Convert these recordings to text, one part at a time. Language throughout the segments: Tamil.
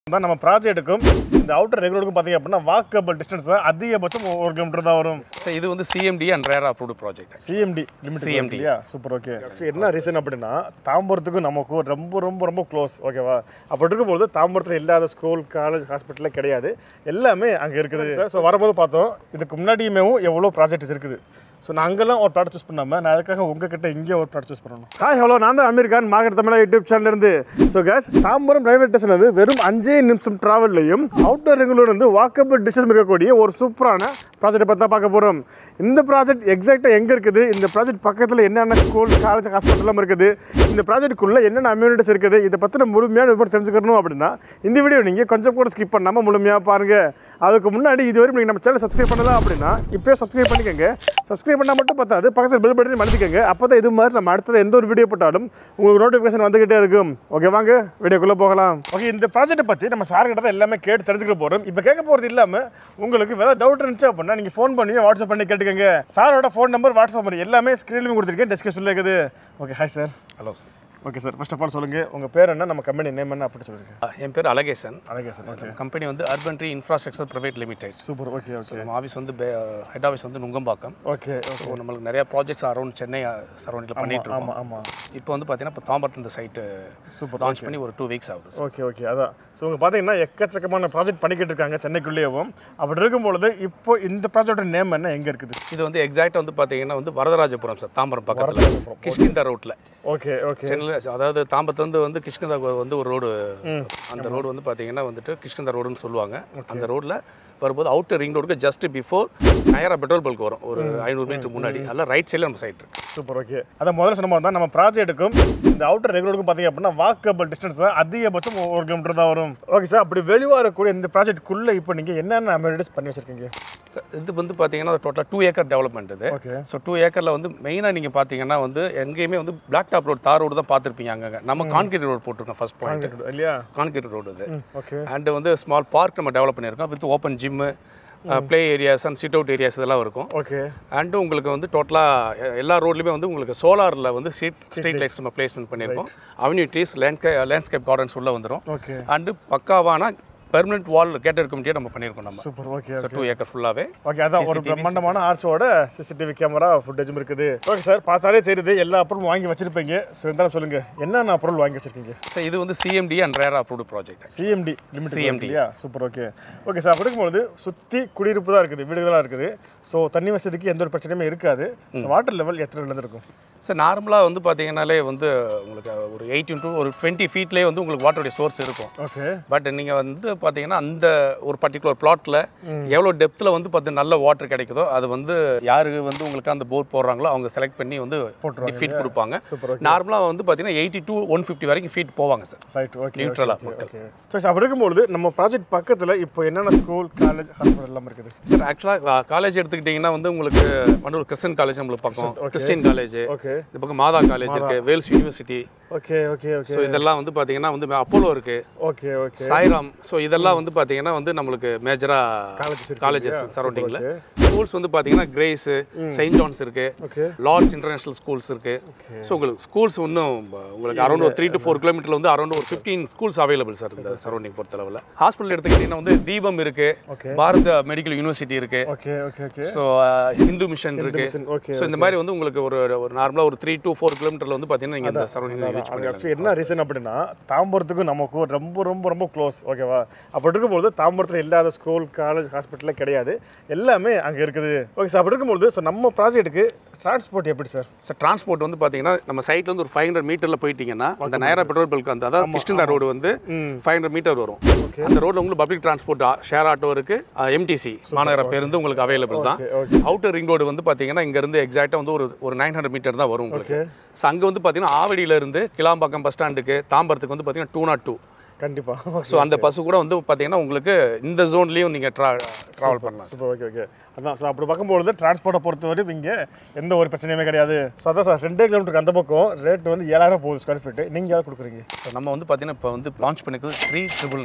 தான் நம்ம ப்ராஜெக்ட்டுக்கும் இந்த அவுட்டர் ரெகுலருக்கும் பார்த்தீங்க அப்படின்னா வாக்கபிள் டிஸ்டன்ஸ் தான் அதிகபட்சம் ஒரு கிலோமீட்டர் தான் வரும் சார் இது வந்து CMD and RERA approved project CMD limit CMD. இல்லையா சூப்பர் ஓகே என்ன ரீசன் அப்படின்னா தாம்பரத்துக்கும் நமக்கும் ரொம்ப ரொம்ப ரொம்ப க்ளோஸ் ஓகேவா அப்படி இருக்கும்போது தாம்பரத்தில் இல்லாத ஸ்கூல் காலேஜ் ஹாஸ்பிட்டலே கிடையாது எல்லாமே அங்கே இருக்குது சார் ஸோ வரும்போது பார்த்தோம் இதுக்கு முன்னாடியுமே எவ்வளோ ப்ராஜெக்ட்ஸ் இருக்குது ஸோ நான் அங்கெல்லாம் ஒரு ப்ராடக்ட் சூஸ் பண்ணாமல் நான் அதுக்காக உங்ககிட்ட இங்கே ஒரு ப்ராடக்ட் சூஸ் பண்ணணும் ஹாய் ஹலோ நான் தான் Ameer Khan market Tamizha YouTube channel இருந்து so guys Tambaram railway station வந்து வெறும் அஞ்சே நிமிஷம் ட்ராவல்லையும் அவுட்டர் ரிங்குலூர் வந்து வாக்கபிள் டிஸ்டன்ஸ் இருக்கக்கூடிய ஒரு சூப்பரான ப்ராஜெக்ட்டை பற்றி தான் பார்க்க போகிறோம் இந்த ப்ராஜெக்ட் எக்ஸாக்டாக எங்கே இருக்குது இந்த ப்ராஜெக்ட் பக்கத்தில் என்னென்ன ஸ்கூல் காலேஜ் ஹாஸ்பிட்டல்லாம் இருக்குது இந்த ப்ராஜெக்ட்டுக்குள்ளே என்னென்ன அம்யூனிட்டிஸ் இருக்குது இதை பற்றின முழுமையான விவரம் தெரிஞ்சுக்கணும் அப்படின்னா இந்த வீடியோ நீங்கள் கொஞ்சம் கூட ஸ்கிப் பண்ணாமல் முழுமையாக பாருங்கள் அதுக்கு முன்னாடி இதுவரை நீங்கள் நம்ம சேனல் சப்ஸ்கிரைப் பண்ணலாம் அப்படின்னா இப்போயே சப்ஸ்கிரைப் பண்ணிக்கோங்க சப்ஸ்கிரைப் பண்ணால் மட்டும் பார்த்தாது பக்கத்தில் பெல் பட்டன் மடிச்சுக்கோங்க அப்போ தான் இது மாதிரி நம்ம அடுத்தது எந்த ஒரு வீடியோ போட்டாலும் உங்களுக்கு நோட்டிஃபிகேஷன் வந்துகிட்டே இருக்கும் ஓகே வாங்க வீடியோக்குள்ளே போகலாம் ஓகே இந்த ப்ராஜெக்ட்டை பற்றி நம்ம சார் கிட்ட தான் எல்லாமே கேட்டு தெரிஞ்சுக்க போகிறோம் இப்போ கேட்க போகிறது இல்லாமல் உங்களுக்கு வேறு டவுட் இருந்துச்சு அப்படின்னா நீங்கள் ஃபோன் பண்ணி வாட்ஸ்அப் பண்ணி கேட்டுக்கோங்க சாரோட ஃபோன் நம்பர் வாட்ஸ்அப் பண்ணி எல்லாமே ஸ்க்ரீன்லையும் கொடுத்துருக்கேன் டிஸ்கஷனில் இருக்குது okay hi sir hello sir okay sir first of all சொல்லுங்கள் உங்கள் பேர் என்ன நம்ம கம்பெனி நேம் என்ன அப்படி சொல்லுங்கள் என் பேர் அழகேசன் அழகே சார் ஓகே கம்பெனி வந்து urban tree infrastructure private limited super okay okay நம்ம ஆஃபீஸ் வந்து ஹெட் ஆஃபீஸ் வந்து நுங்கம்பாக்கம் ஓகே ஓகே ஸோ நம்மளுக்கு நிறைய ப்ராஜெக்ட்ஸ் அரௌண்ட் சென்னை சரௌண்டில் பண்ணிட்டு இருக்கோம் ஆமாம் ஆமாம் இப்போ வந்து பார்த்தீங்கன்னா இப்போ தாம்பரத்து இந்த சைட்டு சூப்பர் லான்ச் பண்ணி ஒரு டூ வீக்ஸ் ஆகுது sir. ஓகே ஓகே அதான் ஸோ உங்க பார்த்தீங்கன்னா எக்கச்சக்கமான ப்ராஜெக்ட் பண்ணிக்கிட்டு இருக்காங்க சென்னைக்குள்ளேயும் அப்படி இருக்கும்பொழுது இப்போ இந்த ப்ராஜெக்டோட நேம் என்ன எங்கே இருக்குது இது வந்து எக்ஸாக்டாக வந்து பார்த்தீங்கன்னா வந்து வரதராஜபுரம் சார் தாம்பரம் பக்கத்தில் கிஷ்கிந்தா ரோட்டில் ஓகே ஓகே சென்னையில் அதாவது தாம்பரத்துலேருந்து வந்து கிஷ்கிந்தா வந்து ஒரு ரோடு அந்த ரோடு வந்து பார்த்தீங்கன்னா வந்துட்டு கிஷ்கிந்தா ரோடுன்னு சொல்லுவாங்க அந்த ரோட்டில் வரும்போது அவுட்டர் ரிங் ரோடுக்கு just before Nayara petrol bunk வரும் ஒரு ஐநூறு மீட்டர் முன்னாடி அதில் ரைட் சைடில் நம்ம சைட் இருக்கு சூப்பர் ஓகே அதான் முதல்ல சொன்ன மாதிரி தான் நம்ம ப்ராஜெக்ட்டுக்கும் இந்த அவுட்டர் ரெகுலருக்கும் பார்த்தீங்க அப்படின்னா வாக்கபிள் டிஸ்டன்ஸ் தான் அதிகபட்சம் ஒரு கிலோமீட்டர் தான் வரும் ஓகே சார் அப்படி வெளியாக இருக்கக்கூடிய இந்த ப்ராஜெக்ட்டுக்குள்ளே இப்போ நீங்கள் என்னென்ன அமெரிட்டிஸ் பண்ணி வச்சிருக்கீங்க இது வந்து பார்த்தீங்கன்னா டோட்டலாக டூ ஏக்கர் டெவலப்மெண்ட் இது ஓகே ஸோ டூ ஏக்கரில் வந்து மெயினாக நீங்கள் பார்த்தீங்கன்னா வந்து எங்கேயுமே வந்து பிளாக் டாப் ரோடு தார் ரோடு தான் பார்த்துருப்பீங்க அங்கங்க நம்ம கான்கிரீட் ரோடு போட்டிருக்கோம் ஃபர்ஸ்ட் பாயிண்ட் இல்லையா கான்கிரீட் ரோடு இது ஓகே அண்டு வந்து ஸ்மால் பார்க் நம்ம டெவலப் பண்ணியிருக்கோம் with open gym play areas and sit out areas இதெல்லாம் இருக்கும் ஓகே அண்டு உங்களுக்கு வந்து டோட்டலாக எல்லா ரோட்லையுமே வந்து உங்களுக்கு சோலாரில் வந்து ஸ்ட்ரீட் ஸ்ட்ரீட் லைட்ஸ் நம்ம பிளேஸ்மெண்ட் பண்ணியிருக்கோம் அவென்யூ ட்ரீஸ் லேண்ட்கே லேண்ட்ஸ்கேப் கார்டன்ஸ் உள்ளே வந்துடும் ஓகே அண்டு பக்காவான பெர்மனெண்ட் வால் கேட்டர் கமிட்டியை நம்ம பண்ணியிருக்கோம் நம்ம super okay so two acre ஃபுல்லாகவே ஓகே அதான் ஒரு பிரம்மாண்டமான ஆர்ச்சோட சிசிடிவி கேமரா ஃபுட்டேஜும் இருக்குது ஓகே சார் பார்த்தாலே தெரியுது எல்லா பொருளும் வாங்கி வச்சிருப்பீங்க ஸோ இருந்தாலும் சொல்லுங்க என்னென்ன பொருள் வாங்கி வச்சிருக்கீங்க ஸோ இது வந்து CMD and RERA approved project CMD limit CMD. இல்லையா சூப்பர் ஓகே ஓகே சார் அப்படி இருக்கும்போது சுற்றி குடியிருப்பு தான் இருக்குது வீடுகளாக இருக்குது ஸோ தண்ணி வசதிக்கு எந்த ஒரு பிரச்சனையுமே இருக்காது ஸோ வாட்டர் லெவல் எத்தனை level இருக்கும் சார் நார்மலாக வந்து பார்த்தீங்கன்னாலே வந்து உங்களுக்கு ஒரு எயிட்டின் டு ஒரு டுவெண்ட்டி ஃபீட்லேயே வந்து உங்களுக்கு வாட்டருடைய சோர்ஸ் இருக்கும் ஓகே பட் நீங்கள் வந்து பார்த்தீங்கன்னா அந்த ஒரு பர்டிகுலர் பிளாட்டில் எவ்வளோ டெப்த்தில் வந்து பார்த்து நல்ல வாட்டர் கிடைக்குதோ அது வந்து யாருக்கு வந்து உங்களுக்கு அந்த போர் போடுறாங்களோ அவங்க செலக்ட் பண்ணி வந்து ஃபீட் கொடுப்பாங்க சூப்பர் ஓகே நார்மலாக வந்து பார்த்தீங்கன்னா எயிட்டி டு ஒன் ஃபிஃப்டி வரைக்கும் ஃபீட் போவாங்க சார் ரைட் ஓகே நியூட்ரலாக மக்கள் ஓகே ஸோ அப்படி இருக்கும்பொழுது நம்ம ப்ராஜெக்ட் பக்கத்தில் இப்போ என்னென்ன ஸ்கூல் காலேஜ் ஹாஸ்பிட்டல் எல்லாம் இருக்குது சார் ஆக்சுவலாக காலேஜ் எடுத்துக்கிட்டிங்கன்னா வந்து உங்களுக்கு மண்டூர் கிறிஸ்டின் காலேஜ் நம்மளுக்கு பக்கம் கிறிஸ்டின் காலேஜ் ஓகே இந்த பக்கம் மாதா காலேஜ் இருக்கு Vels university okay okay okay so இதெல்லாம் வந்து பார்த்தீங்கன்னா வந்து அப்போலோ இருக்கு ஓகே ஓகே சாய்ராம் ஸோ இதெல்லாம் வந்து பார்த்தீங்கன்னா வந்து நம்மளுக்கு மேஜராக Colleges இருக்கு காலேஜஸ் இல்லையா? சரௌண்டிங்கில் okay. ஸ்கூல்ஸ் வந்து பார்த்தீங்கன்னா கிரேஸ் செயின்ட் ஜான்ஸ் இருக்கு ஓகே லார்ட்ஸ் இன்டர்நேஷனல் ஸ்கூல்ஸ் இருக்கு ஸோ உங்களுக்கு ஸ்கூல்ஸ் இன்னும் உங்களுக்கு அரௌண்ட் ஒரு த்ரீ டு ஃபோர் கிலோமீட்டர்ல வந்து அரௌண்ட் ஒரு ஃபிஃப்டீன் ஸ்கூல்ஸ் அவைலபிள் சார் இந்த சரௌண்டிங் பொறுத்தளவில் ஹாஸ்பிட்டல் எடுத்துக்கிட்டிங்கன்னா வந்து தீபம் இருக்கு Okay. பாரத மெடிக்கல் யூனிவர்சிட்டி இருக்கு okay okay okay so Hindu mission இருக்கு mission, okay, ஸோ இந்த மாதிரி வந்து உங்களுக்கு ஒரு ஒரு நார்மலாக ஒரு த்ரீ டு ஃபோர் கிலோமீட்டர்ல வந்து பார்த்தீங்கன்னா நீங்கள் இந்த சரௌண்டிங் ரீச் அது பண்ணிடலாம் ஆக்சுவலி என்ன ரீசன் அப்படின்னா தாம்பரத்துக்கும் நமக்கும் ரொம்ப ரொம்ப ரொம்ப க்ளோஸ் ஓகேவா அப்படி இருக்கும்போது தாம்பரத்தில் இல்லாத ஸ்கூல் காலேஜ் ஹாஸ்பிட்டலே கிடையாது எல்லாமே அங்கே இருக்குது ஓகே சார் அப்படி இருக்கும்போது ஸோ நம்ம ப்ராஜெக்ட்டுக்கு டிரான்ஸ்போர்ட் எப்படி சார் சார் டிரான்ஸ்போர்ட் வந்து பார்த்தீங்கன்னா நம்ம சைட்ல வந்து ஒரு ஃபைவ் ஹண்ட்ரட் மீட்டரில் போயிட்டீங்கன்னா அந்த நயரா பெட்ரோல் பல்க் அந்த அதாவது கிருஷ்ணா ரோடு வந்து ஃபைவ் ஹண்ட்ரட் மீட்டர் வரும் அந்த ரோட்ல உங்களுக்கு பப்ளிக் டிரான்ஸ்போர்ட் ஷேர் ஆட்டோ இருக்கு எம்டிசி மாநகர பேருந்து உங்களுக்கு அவைலபிள் தான் okay okay outer ring road வந்து பார்த்தீங்கன்னா இங்கேருந்து எக்ஸாக்டாக வந்து ஒரு ஒரு நைன் ஹண்ட்ரட் மீட்டர் தான் வரும் உங்களுக்கு ஸோ அங்கே வந்து பார்த்தீங்கன்னா ஆவடியில இருந்து கிளாம்பாக்கம் பஸ் ஸ்டாண்டுக்கு தாம்பரத்துக்கு வந்து பார்த்தீங்கன்னா டூ நாட் டூ கண்டிப்பாக ஸோ அந்த பஸ் கூட வந்து பார்த்தீங்கன்னா உங்களுக்கு இந்த ஜோன்லேயும் நீங்கள் ட்ரா ட்ராவல் பண்ணலாம் சூப்பர் ஓகே ஓகே அதான் ஸோ அப்படி பார்க்கும்பொழுது டிரான்ஸ்போர்ட்டை பொறுத்தவரை இங்கே எந்த ஒரு பிரச்சனையுமே கிடையாது ஸோ அதான் சார் ரெண்டே கிலோமீட்டருக்கு அந்த பக்கம் ரேட் வந்து ஏழாயிரம் போகுது ஸ்கொயர் ஃபீட்டு நீங்கள் யார் கொடுக்குறீங்க ஸோ நம்ம வந்து பார்த்தீங்கன்னா இப்போ வந்து லான்ச் பண்ணிக்கிறது three triple nine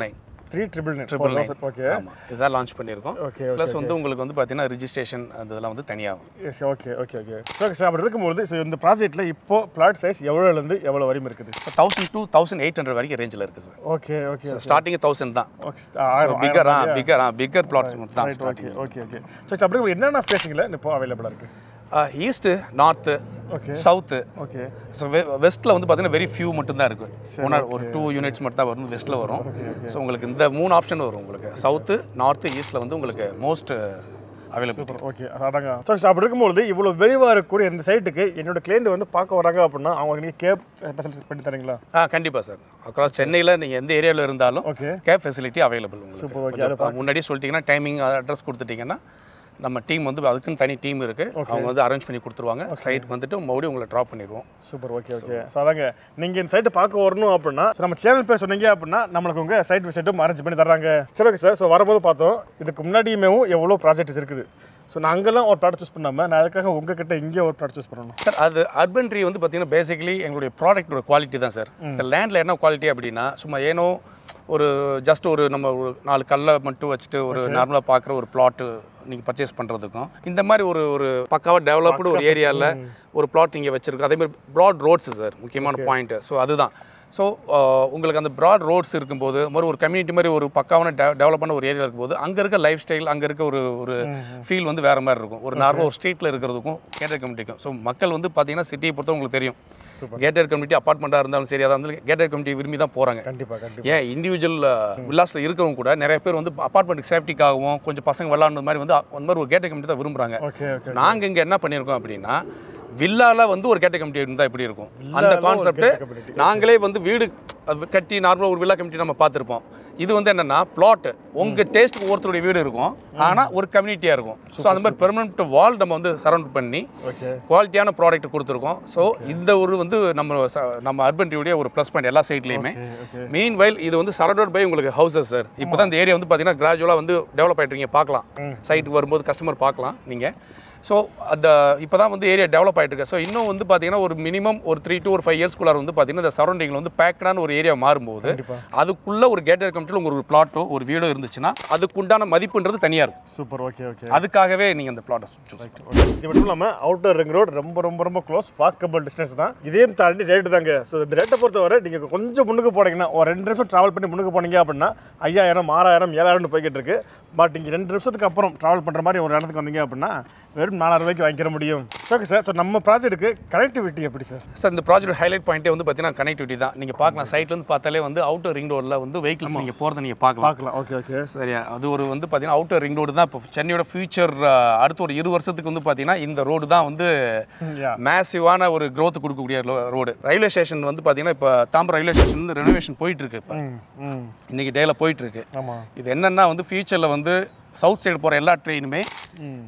three triple nine triple nine okay ஆமாம் இதான் லான்ச் பண்ணியிருக்கோம் ஓகே ப்ளஸ் வந்து உங்களுக்கு வந்து பார்த்தீங்கன்னா ரிஜிஸ்ட்ரேஷன் அதெல்லாம் வந்து தனியாகும் yes okay okay okay okay sir அப்படி இருக்கும்போது ஸோ இந்த ப்ராஜெக்ட்டில் இப்போ பிளாட் சைஸ் எவ்வளோலேருந்து எவ்வளோ வரையும் இருக்குது thousand two thousand eight hundred வரைக்கும் ரேஞ்சில் இருக்குது sir okay okay starting thousand தான் ஓகே ஆயிரம் பிகர் ஆ பிகர் ஆ பிகர் பிளாட்ஸ் மட்டும் தான் ஓகே ஓகே ஓகே ஸோ அப்படி இருக்கும்போது என்னென்ன ஃபேஸிங்கில் இப்போ அவைலபிளாக இருக்குது east north okay south okay so வெஸ்ட்டில் வந்து பார்த்தீங்கன்னா வெரி ஃபியூ மட்டும்தான் இருக்குது ஒன் ஒரு டூ யூனிட்ஸ் மட்டும் தான் வரும் வெஸ்ட்டில் வரும் ஸோ உங்களுக்கு இந்த மூணு ஆப்ஷன் வரும் உங்களுக்கு சவுத்து நார்த்து ஈஸ்ட்டில் வந்து உங்களுக்கு மோஸ்ட் அவைலபிள் ஓகே அதாங்க ஸோ அப்படி இருக்கும்போது இவ்வளோ வெளிவாக இருக்கக்கூடிய இந்த சைட்டுக்கு என்னோட கிளைண்ட் வந்து பார்க்க வராங்க அப்படின்னா அவங்களுக்கு நீங்கள் கேப் ஃபெசிலிட்டி பண்ணி தரீங்களா ஆ கண்டிப்பாக சார் அக்ராஸ் சென்னையில் நீங்கள் எந்த ஏரியாவில் இருந்தாலும் okay cab facility available Super, உங்களுக்கு okay. கொஞ்சம் முன்னாடியே சொல்லிட்டீங்கன்னா டைமிங் அட்ரஸ் கொடுத்துட்டீங்கன்னா நம்ம டீம் வந்து அதுக்குன்னு தனி டீம் இருக்குது அவங்க வந்து அரேஞ்ச் பண்ணி கொடுத்துருவாங்க சைட் வந்துட்டு மறுபடியும் உங்களை ட்ராப் பண்ணிடுவோம் சூப்பர் ஓகே ஓகே ஸோ அதாங்க நீங்கள் இந்த சைட்டை பார்க்க வரணும் அப்படின்னா so நம்ம சேனல் பேர் சொன்னீங்க அப்படின்னா நம்மளுக்கு உங்கள் சைட் விசிட்டும் அரேஞ்ச் பண்ணி தர்றாங்க சரி ஓகே சார் ஸோ வரும்போது பார்த்தோம் இதுக்கு முன்னாடியுமே எவ்வளோ ப்ராஜெக்ட்ஸ் இருக்குது ஸோ நான் அங்கெல்லாம் ஒரு ப்ராடக்ட் சூஸ் பண்ணாமல் நான் அதுக்காக உங்ககிட்ட இங்கே ஒரு ப்ராடக்ட் சூஸ் பண்ணணும் சார் அது அர்பன் ட்ரீ வந்து பார்த்தீங்கன்னா பேசிக்கலி எங்களுடைய ப்ராடக்ட்டோட குவாலிட்டி தான் சார் சார் லேண்டில் என்ன குவாலிட்டி அப்படின்னா சும்மா ஏனோ ஒரு ஜஸ்ட் ஒரு நம்ம ஒரு நாலு கல்லை மட்டும் வச்சுட்டு ஒரு நார்மலாக பார்க்குற ஒரு பிளாட்டு நீங்கள் பர்ச்சேஸ் பண்ணுறதுக்கும் இந்த மாதிரி ஒரு ஒரு பக்காவாக டெவலப்டு ஒரு ஏரியாவில் ஒரு பிளாட் நீங்கள் வச்சுருக்கோம் அதே மாதிரி ப்ராட் ரோட்ஸ் சார் முக்கியமான பாயிண்ட்டு ஸோ அதுதான் ஸோ உங்களுக்கு அந்த ப்ராட் ரோட்ஸ் இருக்கும்போது மாதிரி ஒரு கம்யூனிட்டி மாதிரி ஒரு பக்காவான டெவலப் பண்ண ஒரு ஏரியா இருக்கும்போது அங்கே இருக்க லைஃப் ஸ்டைல் அங்கே இருக்க ஒரு ஒரு ஃபீல் வந்து வேறு மாதிரி இருக்கும் ஒரு நார்மல் ஒரு ஸ்ட்ரீட்டில் இருக்கிறதுக்கும் கேட்டர் கம்யூனிட்டிக்கும் ஸோ மக்கள் வந்து பார்த்தீங்கன்னா சிட்டியை பொறுத்த உங்களுக்கு தெரியும் Super. கேட்டர் கம்யூனிட்டி அப்பார்ட்மெண்ட்டாக இருந்தாலும் சரி அதாவது வந்து கேட்டர் கம்யூனிட்டி விரும்பி தான் போகிறாங்க கண்டிப்பாக கண்டிப்பாக ஏன் இண்டிவிஜுவல் வில்லாஸில் இருக்கிறவங்க கூட நிறைய பேர் வந்து அப்பார்ட்மெண்ட் சேஃப்டிக்காகவும் கொஞ்சம் பசங்க விளாட்றது மாதிரி வந்து அந்த மாதிரி ஒரு கேட்டர் கம்யூனிட்டி தான் விரும்புகிறாங்க ஓகே ஓகே நாங்கள் இங்கே என்ன பண்ணியிருக்கோம் அப்படின்னா வில்லால வந்து ஒரு கேட்ட கமிட்டி இருந்தால் எப்படி இருக்கும் அந்த வில்லால ஒரு கான்செப்ட் கேட்ட community. நாங்களே வந்து வீடு அது கட்டி நார்மலாக ஒரு வில்லா கமிட்டி நம்ம பார்த்துருப்போம் இது வந்து என்னன்னா பிளாட் உங்க டேஸ்ட்டுக்கு ஒருத்தருடைய வீடு இருக்கும் ஆனால் ஒரு கம்யூனிட்டியாக இருக்கும் ஸோ அந்த மாதிரி பெர்மனன்ட் வால் நம்ம வந்து சரௌண்ட் பண்ணி ஓகே குவாலிட்டியான ப்ராடக்ட் கொடுத்துருக்கோம் ஸோ இந்த ஒரு வந்து நம்ம ச- நம்ம அர்பன் டியூடைய ஒரு ப்ளஸ் பாயிண்ட் எல்லா சைட்லேயுமே ஓகே மீன் வைல் இது வந்து சரௌண்டட் பை உங்களுக்கு ஹவுசஸ் சார் இப்போ தான் இந்த ஏரியா வந்து பார்த்தீங்கன்னா கிராஜுவலாக வந்து டெவலப் ஆகிட்டு இருக்கீங்க பார்க்கலாம் சைட்டுக்கு வரும்போது கஸ்டமர் பார்க்கலாம் நீங்கள் ஸோ அந்த இப்போ தான் வந்து ஏரியா டெவலப் ஆகிட்டு இருக்கு ஸோ இன்னும் வந்து பார்த்தீங்கன்னா ஒரு மினிமம் ஒரு த்ரீ to ஒரு ஃபைவ் இயர்ஸ்க்குள்ளார வந்து பார்த்தீங்கன்னா இந்த சரௌண்டிங்கில் வந்து பேக்கடான ஒரு ஏரியா மாறும்போது கண்டிப்பா. அதுக்குள்ள ஒரு கேட்டர் கமிட்டியில் உங்களுக்கு ஒரு பிளாட்டோ ஒரு வீடோ இருந்துச்சுன்னா அதுக்குண்டான மதிப்புன்றது தனியாக இருக்கும் சூப்பர் ஓகே ஓகே அதுக்காகவே நீங்கள் அந்த பிளாட்டை சூஸ் இது மட்டும் இல்லாமல் அவுட்டர் ரிங் ரோடு ரொம்ப ரொம்ப ரொம்ப க்ளோஸ் வாக்கபிள் டிஸ்டன்ஸ் தான் இதையும் தாண்டி ரேட்டு தாங்க ஸோ இந்த ரேட்டை பொறுத்தவரை நீங்கள் கொஞ்சம் முன்னுக்கு போனீங்கன்னா ஒரு ரெண்டு நிமிஷம் ட்ராவல் பண்ணி முன்னுக்கு போனீங்க அப்படின்னா ஐயாயிரம் ஆறாயிரம் ஏழாயிரம்னு போய்கிட்டு இருக்கு பட் நீங்கள் ரெண்டு நிமிஷத்துக்கு அப்புறம் ட்ராவல் பண்ணுற மாதிரி ஒரு இடத்துக்கு வந்தீங்க அப்படின்னா வெறும் நாலாயிரம் ரூபாய்க்கு வாங்கிக்கிற முடியும் ஓகே சார் ஸோ நம்ம ப்ராஜெக்ட்டுக்கு கனெக்டிவிட்டி எப்படி சார் சார் இந்த ப்ராஜெக்ட் ஹைலைட் பாயிண்ட்டே வந்து பார்த்தீங்கன்னா கனெக்டிவிட்டி தான் நீங்கள் பார்க்கலாம் சைட்ல இருந்து பார்த்தாலே வந்து அவுட்டர் ரிங் ரோடில் வந்து வெஹிக்கிள்ஸ் நீங்கள் போகிறத நீங்கள் பார்க்கலாம் பார்க்கலாம் ஓகே ஓகே சரியா அது ஒரு வந்து பார்த்தீங்கன்னா அவுட்டர் ரிங் ரோடு தான் இப்போ சென்னையோட ஃபியூச்சர் அடுத்த ஒரு இரு வருஷத்துக்கு வந்து பார்த்தீங்கன்னா இந்த ரோடு தான் வந்து யா மேசிவான ஒரு growth கொடுக்கக்கூடிய ரோடு ரயில்வே ஸ்டேஷன் வந்து பார்த்தீங்கன்னா இப்போ தாம்பரம் ரயில்வே ஸ்டேஷன் வந்து ரெனோவேஷன் போயிட்டு இருக்கு இப்போ ம் ம் இன்னைக்கு டேல போயிட்டு இருக்கு ஆமாம் இது என்னன்னா வந்து ஃபியூச்சரில் வந்து சவுத் சைடு போகிற எல்லா ட்ரெயினுமே ம்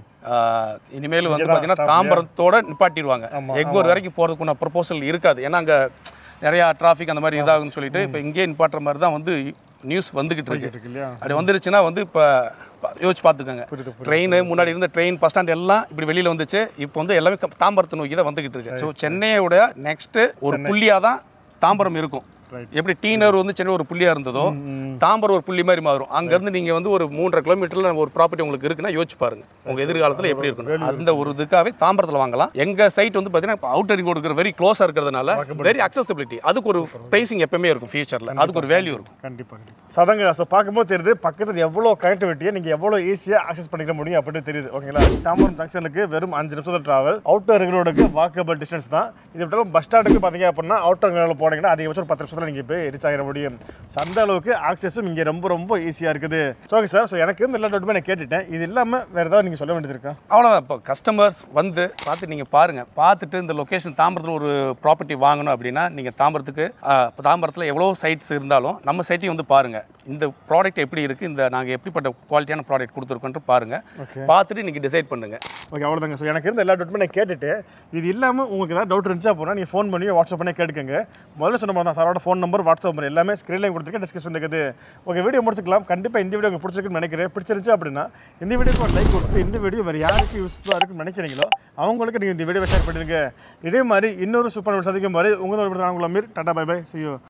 இனிமேல் வந்து பார்த்தீங்கன்னா தாம்பரத்தோட நிப்பாட்டிடுவாங்க எக்மோர் வரைக்கும் போகிறதுக்குள்ள ப்ரொபோசல் இருக்காது ஏன்னா அங்கே நிறையா டிராஃபிக் அந்த மாதிரி இதாகும்னு சொல்லிட்டு இப்போ இங்கேயே நிப்பாட்டுற மாதிரி தான் வந்து நியூஸ் வந்துகிட்டு இருக்கு இருக்கு இல்லையா அப்படி வந்துருச்சுன்னா வந்து இப்போ யோசிச்சு பார்த்துக்கோங்க புரியுது, புரியுது. ட்ரெயின் முன்னாடி இருந்த ட்ரெயின் பஸ் ஸ்டாண்ட் எல்லாம் இப்படி வெளியில் வந்துச்சு இப்போ வந்து எல்லாமே க- தாம்பரத்தை நோக்கி தான் வந்துகிட்டு இருக்கு ஸோ சென்னையோட நெக்ஸ்ட்டு ஒரு புள்ளியாக தான் தாம்பரம் இருக்கும் Right. எப்படி டீனர் வந்து சென்னை ஒரு புள்ளியாக இருந்ததோ தாம்பரம் ஒரு புள்ளி மாதிரி மாறும் அங்கேருந்து நீங்கள் வந்து ஒரு மூன்றரை கிலோமீட்டரில் ஒரு ப்ராப்பர்ட்டி உங்களுக்கு இருக்குன்னா யோசிச்சு பாருங்க உங்கள் எதிர்காலத்தில் எப்படி இருக்கணும் அந்த ஒரு இதுக்காகவே தாம்பரத்தில் வாங்கலாம் எங்கள் சைட் வந்து பார்த்தீங்கன்னா இப்போ அவுட்டர் ரிங் இருக்கிற வெரி க்ளோஸாக இருக்கிறதுனால வெரி அக்சசிபிலிட்டி அதுக்கு ஒரு ப்ரைசிங் எப்பவுமே இருக்கும் ஃபியூச்சரில் அதுக்கு ஒரு வேல்யூ இருக்கும் கண்டிப்பாக கண்டிப்பாக ஸோ அதாங்க ஸோ பார்க்கும்போது தெரியுது பக்கத்தில் எவ்வளோ கனெக்டிவிட்டியை நீங்கள் எவ்வளோ ஈஸியாக ஆக்சஸ் பண்ணிக்க முடியும் அப்படின்னு தெரியுது ஓகேங்களா தாம்பரம் ஜங்ஷனுக்கு வெறும் அஞ்சு நிமிஷத்தில் ட்ராவல் அவுட்டர் ரோடுக்கு வாக்கபிள் டிஸ்டன்ஸ் தான் இது விட்டாலும் பஸ் ஸ்டாண்டுக்கு பார்த்தீங்க அப்படின்னா அவுட்டர் ரோடில் போனீங்கன்னா அதிகபட்சம் ஒரு பத்து நிமிஷத்தில் நீங்கள் போய் ரீச் ஆகிட முடியும் ஸோ அந்த அளவுக்கு ஆக்சஸும் இங்கே ரொம்ப ரொம்ப ஈஸியாக இருக்குது ஸோ ஓகே சார் ஸோ எனக்கு இந்த எல்லா டவுட்டுமே நான் கேட்டுட்டேன் இது இல்லாமல் வேறு ஏதாவது நீங்கள் சொல்ல வேண்டியது இருக்கா அவ்வளோதான் இப்போ கஸ்டமர்ஸ் வந்து பார்த்து நீங்கள் பாருங்கள் பார்த்துட்டு இந்த லொக்கேஷன் தாம்பரத்தில் ஒரு ப்ராப்பர்ட்டி வாங்கணும் அப்படின்னா நீங்கள் தாம்பரத்துக்கு இப்போ தாம்பரத்தில் எவ்வளோ சைட்ஸ் இருந்தாலும் நம்ம சைட்டையும் வந்து பாருங்கள் இந்த ப்ராடக்ட் எப்படி இருக்குது இந்த நாங்கள் எப்படிப்பட்ட குவாலிட்டியான ப்ராடக்ட் கொடுத்துருக்கோன்ட்டு பாருங்கள் Okay. பார்த்துட்டு நீங்கள் டிசைட் பண்ணுங்கள் ஓகே அவ்வளோதாங்க ஸோ எனக்கு இருந்த எல்லா டவுட்டுமே நான் கேட்டுட்டு இது இல்லாமல் உங்களுக்கு ஏதாவது டவுட் இருந்துச்சா போனால் நீங்கள் ஃபோன் பண்ணி வாட்ஸ்அப் பண்ணி கேட்டுக்கங்க முதல்ல சொன்ன மாதிரி தான் சாரோட ஃபோன் நம்பர் வாட்ஸ்அப் நம்பர் எல்லாமே ஸ்க்ரீன்லையும் கொடுத்துருக்கேன் டிஸ்கஸ் இருக்குது ஓகே வீடியோ முடிச்சுக்கலாம் கண்டிப்பாக இந்த வீடியோ உங்களுக்கு பிடிச்சிருக்குன்னு நினைக்கிறேன் பிடிச்சிருந்துச்சு அப்படின்னா இந்த வீடியோக்கு ஒரு லைக் கொடுத்து இந்த வீடியோ வேறு யாருக்கு யூஸ்ஃபுல்லாக இருக்குன்னு நினைக்கிறீங்களோ அவங்களுக்கு நீங்கள் இந்த வீடியோ ஷேர் பண்ணிடுங்க இதே மாதிரி இன்னொரு சூப்பர் சந்திக்கும் மாதிரி உங்களோட உங்களை மீர் tata bye bye see you